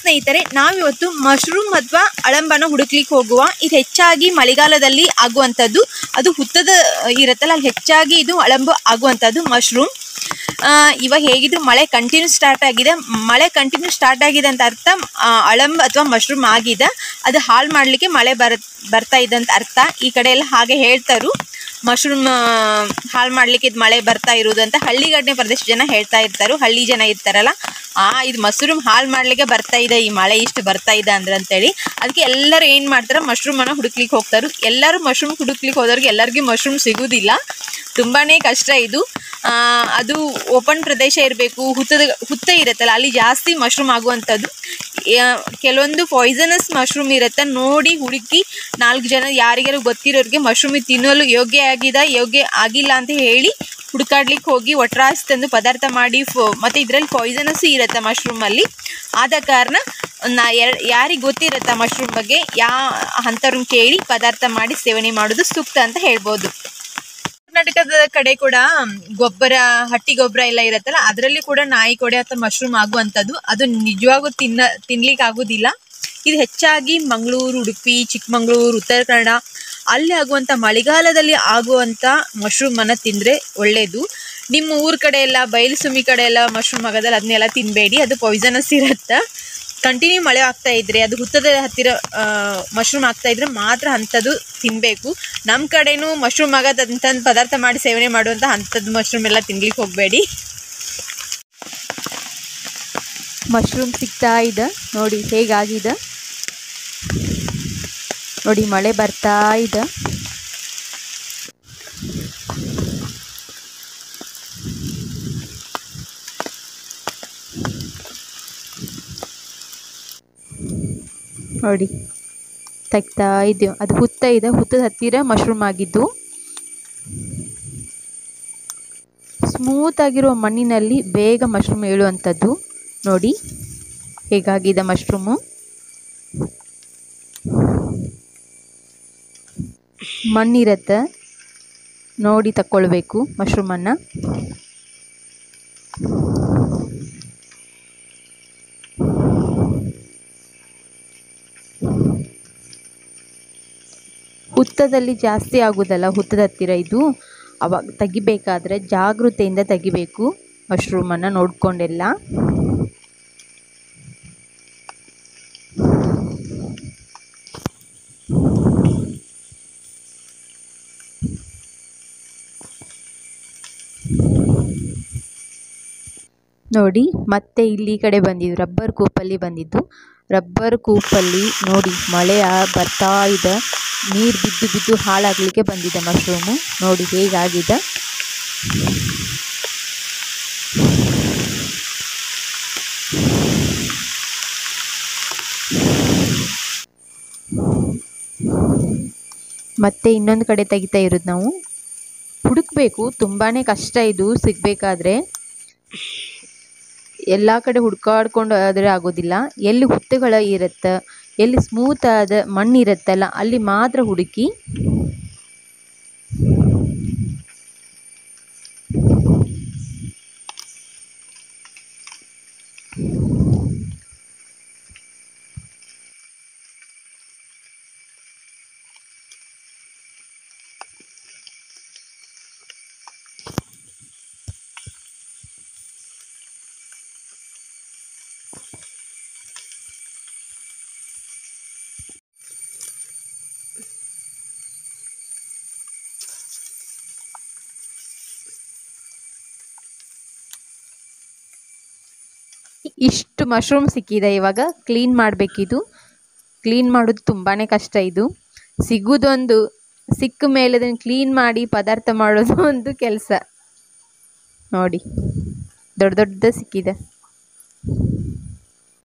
ಸ್ನೇಹಿತರೆ ನಾವಿವತ್ತು ಮಶ್ರೂಮ್ ಅಥವಾ ಅಳಂಬನ ಹುಡುಕ್ಲಿಕ್ಕೆ ಹೋಗುವ ಇದು ಹೆಚ್ಚಾಗಿ ಮಳೆಗಾಲದಲ್ಲಿ ಆಗುವಂಥದ್ದು ಅದು ಹುತ್ತದ ಇರುತ್ತಲ್ಲ ಅಲ್ಲಿ ಹೆಚ್ಚಾಗಿ ಇದು ಅಳಂಬು ಆಗುವಂಥದ್ದು ಮಶ್ರೂಮ್ ಆ, ಇವಾಗ ಹೇಗಿದ್ರು ಮಳೆ ಕಂಟಿನ್ಯೂ ಸ್ಟಾರ್ಟ್ ಆಗಿದೆ ಮಳೆ ಕಂಟಿನ್ಯೂ ಸ್ಟಾರ್ಟ್ ಆಗಿದೆ ಅಂತ ಅರ್ಥ ಆ, ಅಳಂಬ ಅಥವಾ ಮಶ್ರೂಮ್ ಆಗಿದೆ ಅದು ಹಾಳು ಮಾಡಲಿಕ್ಕೆ ಮಳೆ ಬರ ಬರ್ತಾ ಇದೆ ಅಂತ ಅರ್ಥ ಈ ಕಡೆ ಎಲ್ಲ ಹಾಗೆ ಹೇಳ್ತಾರು ಮಶ್ರೂಮ್ ಹಾಳು ಮಾಡ್ಲಿಕ್ಕೆ ಇದು ಮಳೆ ಬರ್ತಾ ಇರುವುದು ಅಂತ ಹಳ್ಳಿಗಡ್ಡೆ ಪ್ರದೇಶ ಜನ ಹೇಳ್ತಾ ಇರ್ತಾರು ಹಳ್ಳಿ ಜನ ಇರ್ತಾರಲ್ಲ ಆ ಇದು ಮಶ್ರೂಮ್ ಹಾಳು ಮಾಡ್ಲಿಕ್ಕೆ ಬರ್ತಾ ಇದೆ ಈ ಮಳೆ ಇಷ್ಟು ಬರ್ತಾ ಇದೆ ಅಂದ್ರೆ ಅಂತೇಳಿ ಅದಕ್ಕೆ ಎಲ್ಲರೂ ಏನು ಮಾಡ್ತಾರೆ ಮಶ್ರೂಮನ್ನು ಹುಡುಕ್ಲಿಕ್ಕೆ ಹೋಗ್ತಾರೆ ಎಲ್ಲರೂ ಮಶ್ರೂಮ್ ಹುಡುಕ್ಲಿಕ್ಕೆ ಹೋದವ್ರಿಗೆ ಎಲ್ಲರಿಗೂ ಮಶ್ರೂಮ್ ಸಿಗುವುದಿಲ್ಲ ತುಂಬಾ ಕಷ್ಟ ಇದು ಆ, ಅದು ಓಪನ್ ಪ್ರದೇಶ ಇರಬೇಕು ಹುತ್ತದ ಹುತ್ತ ಇರುತ್ತಲ್ಲ ಅಲ್ಲಿ ಜಾಸ್ತಿ ಮಶ್ರೂಮ್ ಆಗುವಂಥದ್ದು ಯಾ- ಕೆಲವೊಂದು ಪಾಯ್ಸನಸ್ ಮಶ್ರೂಮ್ ಇರುತ್ತೆ ನೋಡಿ ಹುಡುಕಿ ನಾಲ್ಕು ಜನ ಯಾರಿಗಾರು ಗೊತ್ತಿರೋರಿಗೆ ಮಶ್ರೂಮ್ ತಿನ್ನಲು ಯೋಗ್ಯ ಆಗಿದೆ ಯೋಗ್ಯ ಆಗಿಲ್ಲ ಅಂತ ಹೇಳಿ ಹುಡುಕಾಡ್ಲಿಕ್ಕೆ ಹೋಗಿ ಒಟ್ರಾಸಿ ತಂದು ಪದಾರ್ಥ ಮಾಡಿ ಫೋ ಮತ್ತು ಇದರಲ್ಲಿ ಪಾಯ್ಸನಸ್ ಇರುತ್ತೆ ಮಶ್ರೂಮಲ್ಲಿ ಆದ ಕಾರಣ ನಾ ಎರಡು ಯಾರಿಗೆ ಗೊತ್ತಿರುತ್ತೆ ಮಶ್ರೂಮ್ ಬಗ್ಗೆ ಯಾ ಅಂಥವ್ರನ್ನ ಕೇಳಿ ಪದಾರ್ಥ ಮಾಡಿ ಸೇವನೆ ಮಾಡೋದು ಸೂಕ್ತ ಅಂತ ಹೇಳ್ಬೋದು ಕರ್ನಾಟಕದ ಕಡೆ ಕೂಡ ಗೊಬ್ಬರ ಹಟ್ಟಿ ಗೊಬ್ಬರ ಎಲ್ಲ ಇರುತ್ತಲ್ಲ ಅದರಲ್ಲಿ ಕೂಡ ನಾಯಿ ಕೊಡೆ ಅಥವಾ ಮಶ್ರೂಮ್ ಆಗುವಂಥದ್ದು ಅದು ನಿಜವಾಗೂ ತಿನ್ನ ತಿನ್ಲಿಕ್ಕೆ ಆಗೋದಿಲ್ಲ ಇದು ಹೆಚ್ಚಾಗಿ ಮಂಗಳೂರು ಉಡುಪಿ ಚಿಕ್ಕಮಗಳೂರು ಉತ್ತರ ಕನ್ನಡ ಅಲ್ಲಿ ಆಗುವಂಥ ಮಳೆಗಾಲದಲ್ಲಿ ಆಗುವಂಥ ಮಶ್ರೂಮನ್ನು ತಿಂದರೆ ಒಳ್ಳೆಯದು ನಿಮ್ಮ ಊರ ಕಡೆ ಎಲ್ಲ ಬಯಲುಸುಮಿ ಕಡೆ ಎಲ್ಲ ಮಶ್ರೂಮ್ ಆಗೋದಲ್ಲ ಅದನ್ನೆಲ್ಲ ತಿನ್ನಬೇಡಿ ಅದು ಪಾಯ್ಸನಸ್ ಇರುತ್ತೆ ಕಂಟಿನ್ಯೂ ಮಳೆ ಆಗ್ತಾ ಇದ್ರೆ ಅದು ಹುತ್ತದ ಹತ್ತಿರ ಮಶ್ರೂಮ್ ಆಗ್ತಾ ಇದ್ರೆ ಮಾತ್ರ ಅಂಥದ್ದು ತಿನ್ನಬೇಕು ನಮ್ಮ ಕಡೆನೂ ಮಶ್ರೂಮ್ ಆಗೋದಂತಂದು ಪದಾರ್ಥ ಮಾಡಿ ಸೇವನೆ ಮಾಡುವಂಥ ಅಂಥದ್ದು ಮಶ್ರೂಮ್ ಎಲ್ಲ ತಿನ್ಲಿಕ್ಕೆ ಹೋಗಬೇಡಿ ಮಶ್ರೂಮ್ ಸಿಗ್ತಾ ಇದೆ ನೋಡಿ ಹೇಗಾಗಿದೆ ನೋಡಿ ಮಳೆ ಬರ್ತಾ ಇದೆ ನೋಡಿ ತೆಗ್ತಾ ಇದ್ದೀವಿ ಅದು ಹುತ್ತ ಇದೆ ಹುತ್ತದ ಹತ್ತಿರ ಮಶ್ರೂಮ್ ಆಗಿದ್ದು ಸ್ಮೂತ್ ಆಗಿರುವ ಮಣ್ಣಿನಲ್ಲಿ ಬೇಗ ಮಶ್ರೂಮ್ ಏಳುವಂಥದ್ದು ನೋಡಿ ಹೇಗಾಗಿದೆ ಮಶ್ರೂಮು ಮಣ್ಣಿರತ್ತೆ ನೋಡಿ ತಕ್ಕೊಳ್ಬೇಕು ಮಶ್ರೂಮನ್ನು ಹುತ್ತದಲ್ಲಿ ಜಾಸ್ತಿ ಆಗೋದಲ್ಲ ಹುತ್ತದ ಹತ್ತಿರ ಇದು ಅವಾಗ ತೆಗಿಬೇಕಾದ್ರೆ ಜಾಗೃತೆಯಿಂದ ತೆಗಿಬೇಕು ಮಶ್ರೂಮನ್ನು ನೋಡ್ಕೊಂಡೆಲ್ಲ ನೋಡಿ ಮತ್ತೆ ಇಲ್ಲಿ ಈ ಕಡೆ ಬಂದಿದ್ದು ರಬ್ಬರ್ ಕೂಪಲ್ಲಿ ಬಂದಿದ್ದು ರಬ್ಬರ್ ಕೂಪಲ್ಲಿ ನೋಡಿ ಮಳೆ ಆ- ಬರ್ತಾ ಇದೆ ನೀರು ಬಿದ್ದು ಬಿದ್ದು ಹಾಳಾಗಲಿಕ್ಕೆ ಬಂದಿದೆ ಮಶ್ರೂಮು ನೋಡಿ ಹೇಗಾಗಿದೆ ಮತ್ತೆ ಇನ್ನೊಂದು ಕಡೆ ತೆಗಿತಾ ಇರೋದು ನಾವು ಹುಡುಕ್ಬೇಕು ತುಂಬಾ ಕಷ್ಟ ಇದು ಸಿಗಬೇಕಾದ್ರೆ ಎಲ್ಲ ಕಡೆ ಹುಡ್ಕಾಡ್ಕೊಂಡು ಆದರೆ ಆಗೋದಿಲ್ಲ ಎಲ್ಲಿ ಹುತ್ತುಗಳ ಇರುತ್ತೆ ಎಲ್ಲಿ ಸ್ಮೂತ್ ಆದ ಮಣ್ಣು ಇರುತ್ತಲ್ಲ ಅಲ್ಲಿ ಮಾತ್ರ ಹುಡುಕಿ ಇಷ್ಟು ಮಶ್ರೂಮ್ ಸಿಕ್ಕಿದೆ ಇವಾಗ ಕ್ಲೀನ್ ಮಾಡಬೇಕಿದು ಕ್ಲೀನ್ ಮಾಡೋದು ತುಂಬಾ ಕಷ್ಟ ಇದು ಸಿಗೋದೊಂದು ಸಿಕ್ಕ ಮೇಲೆ ಅದನ್ನು ಕ್ಲೀನ್ ಮಾಡಿ ಪದಾರ್ಥ ಮಾಡೋದು ಒಂದು ಕೆಲಸ ನೋಡಿ ದೊಡ್ಡ ದೊಡ್ಡ ಸಿಕ್ಕಿದೆ